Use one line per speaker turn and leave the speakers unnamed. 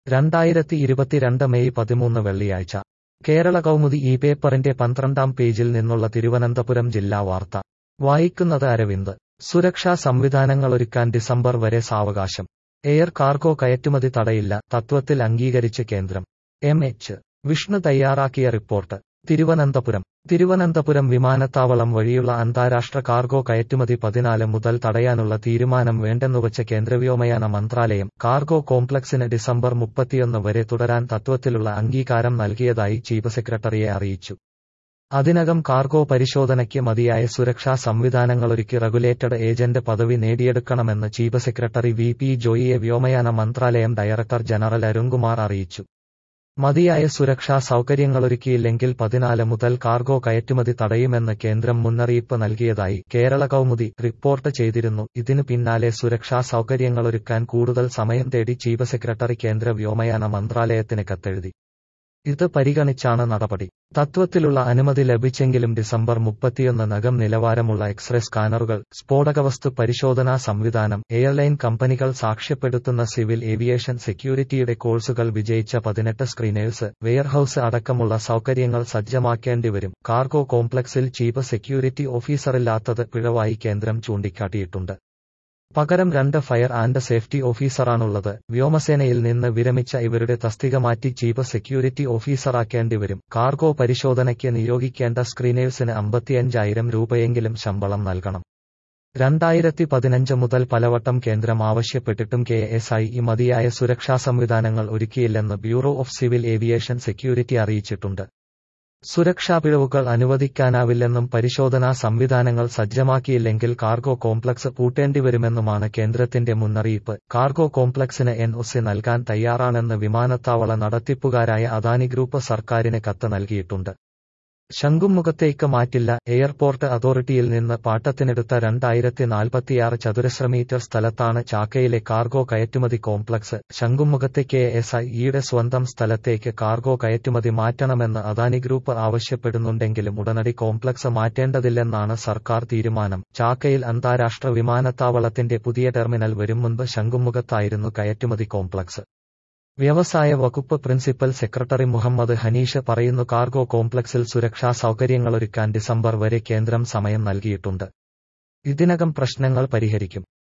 രണ്ടായിരത്തി ഇരുപത്തിരണ്ട് മെയ് പതിമൂന്ന് വെള്ളിയാഴ്ച കേരള കൗമുദി ഈ പേപ്പറിന്റെ പന്ത്രണ്ടാം പേജിൽ നിന്നുള്ള തിരുവനന്തപുരം ജില്ലാ വാർത്ത വായിക്കുന്നത് അരവിന്ദ് സുരക്ഷാ സംവിധാനങ്ങളൊരുക്കാൻ ഡിസംബർ വരെ സാവകാശം എയർ കാർഗോ കയറ്റുമതി തടയില്ല തത്വത്തിൽ അംഗീകരിച്ച് കേന്ദ്രം എം എച്ച് വിഷ്ണു തയ്യാറാക്കിയ റിപ്പോർട്ട് തിരുവനന്തപുരം തിരുവനന്തപുരം വിമാനത്താവളം വഴിയുള്ള അന്താരാഷ്ട്ര കാർഗോ കയറ്റുമതി പതിനാല് മുതൽ തടയാനുള്ള തീരുമാനം വേണ്ടെന്നുവച്ച കേന്ദ്രവ്യോമയാന മന്ത്രാലയം കാർഗോ കോംപ്ലക്സിന് ഡിസംബർ മുപ്പത്തിയൊന്ന് വരെ തുടരാൻ തത്വത്തിലുള്ള അംഗീകാരം നൽകിയതായി ചീഫ് സെക്രട്ടറിയെ അറിയിച്ചു അതിനകം കാർഗോ പരിശോധനയ്ക്ക് മതിയായ സുരക്ഷാ സംവിധാനങ്ങളൊരുക്കി റെഗുലേറ്റഡ് ഏജന്റ് പദവി നേടിയെടുക്കണമെന്ന് ചീഫ് സെക്രട്ടറി വി പി ജോയിയെ വ്യോമയാന മന്ത്രാലയം ഡയറക്ടർ ജനറൽ അരുൺകുമാർ അറിയിച്ചു മതിയായ സുരക്ഷാ സൗകര്യങ്ങളൊരുക്കിയില്ലെങ്കിൽ പതിനാല് മുതൽ കാർഗോ കയറ്റുമതി തടയുമെന്ന് കേന്ദ്രം മുന്നറിയിപ്പ് നൽകിയതായി കേരള കൗമുദി റിപ്പോർട്ട് ചെയ്തിരുന്നു ഇതിനു പിന്നാലെ സുരക്ഷാ സൗകര്യങ്ങളൊരുക്കാൻ കൂടുതൽ സമയം തേടി ചീഫ് സെക്രട്ടറി കേന്ദ്ര വ്യോമയാന മന്ത്രാലയത്തിന് കത്തെഴുതി ഇത് പരിഗണിച്ചാണ് നടപടി തത്വത്തിലുള്ള അനുമതി ലഭിച്ചെങ്കിലും ഡിസംബർ മുപ്പത്തിയൊന്നിനകം നിലവാരമുള്ള എക്സ്റേ സ്കാനറുകൾ സ്ഫോടകവസ്തു പരിശോധനാ സംവിധാനം എയർലൈൻ കമ്പനികൾ സാക്ഷ്യപ്പെടുത്തുന്ന സിവിൽ ഏവിയേഷൻ സെക്യൂരിറ്റിയുടെ കോഴ്സുകൾ വിജയിച്ച പതിനെട്ട് സ്ക്രീനേഴ്സ് വെയർഹൌസ് അടക്കമുള്ള സൗകര്യങ്ങൾ സജ്ജമാക്കേണ്ടിവരും കാർഗോ കോംപ്ലക്സിൽ ചീഫ് സെക്യൂരിറ്റി ഓഫീസറില്ലാത്തത് പിഴവായി കേന്ദ്രം ചൂണ്ടിക്കാട്ടിയിട്ടുണ്ട് പകരം രണ്ട് ഫയർ ആൻഡ് സേഫ്റ്റി ഓഫീസറാണുള്ളത് വ്യോമസേനയിൽ നിന്ന് വിരമിച്ച ഇവരുടെ തസ്തിക മാറ്റി ചീഫ് സെക്യൂരിറ്റി ഓഫീസറാക്കേണ്ടിവരും കാർഗോ പരിശോധനയ്ക്ക് നിയോഗിക്കേണ്ട സ്ക്രീനേഴ്സിന് അമ്പത്തിയഞ്ചായിരം രൂപയെങ്കിലും ശമ്പളം നൽകണം രണ്ടായിരത്തി പതിനഞ്ച് മുതൽ പലവട്ടം കേന്ദ്രം ആവശ്യപ്പെട്ടിട്ടും കെ എസ് ഐ ഇ മതിയായ സുരക്ഷാ സംവിധാനങ്ങൾ ഒരുക്കിയില്ലെന്ന് Bureau of Civil Aviation Security അറിയിച്ചിട്ടുണ്ട് സുരക്ഷാ പിഴവുകൾ അനുവദിക്കാനാവില്ലെന്നും പരിശോധനാ സംവിധാനങ്ങൾ സജ്ജമാക്കിയില്ലെങ്കിൽ കാർഗോ കോംപ്ലക്സ് പൂട്ടേണ്ടിവരുമെന്നുമാണ് കേന്ദ്രത്തിന്റെ മുന്നറിയിപ്പ് കാർഗോ കോംപ്ലക്സിന് എൻ ഒസി നൽകാൻ തയ്യാറാണെന്ന് വിമാനത്താവള നടത്തിപ്പുകാരായ അദാനി ഗ്രൂപ്പ് സർക്കാരിന് കത്ത് നൽകിയിട്ടുണ്ട് ശംഖുമുഖത്തേക്ക് മാറ്റില്ല എയർപോർട്ട് അതോറിറ്റിയിൽ നിന്ന് പാട്ടത്തിനെടുത്ത രണ്ടായിരത്തി നാൽപ്പത്തിയാറ് ചതുരശ്ര മീറ്റർ സ്ഥലത്താണ് ചാക്കയിലെ കാർഗോ കയറ്റുമതി കോംപ്ലക്സ് ശംഖുമുഖത്തേക്ക് എസ് ഐ ഇയുടെ സ്വന്തം സ്ഥലത്തേക്ക് കാർഗോ കയറ്റുമതി മാറ്റണമെന്ന് അദാനി ഗ്രൂപ്പ് ആവശ്യപ്പെടുന്നുണ്ടെങ്കിലും ഉടനടി കോംപ്ലക്സ് മാറ്റേണ്ടതില്ലെന്നാണ് സർക്കാർ തീരുമാനം ചാക്കയിൽ അന്താരാഷ്ട്ര വിമാനത്താവളത്തിന്റെ പുതിയ ടെർമിനൽ വരും മുൻപ് ശംഖുമുഖത്തായിരുന്നു കയറ്റുമതി കോംപ്ലക്സ് വ്യവസായ വകുപ്പ് പ്രിൻസിപ്പൽ സെക്രട്ടറി മുഹമ്മദ് ഹനീഷ് പറയുന്നു കാർഗോ കോംപ്ലക്സിൽ സുരക്ഷാ സൗകര്യങ്ങളൊരുക്കാൻ ഡിസംബർ വരെ കേന്ദ്രം സമയം നൽകിയിട്ടുണ്ട് ഇതിനകം പ്രശ്നങ്ങൾ പരിഹരിക്കും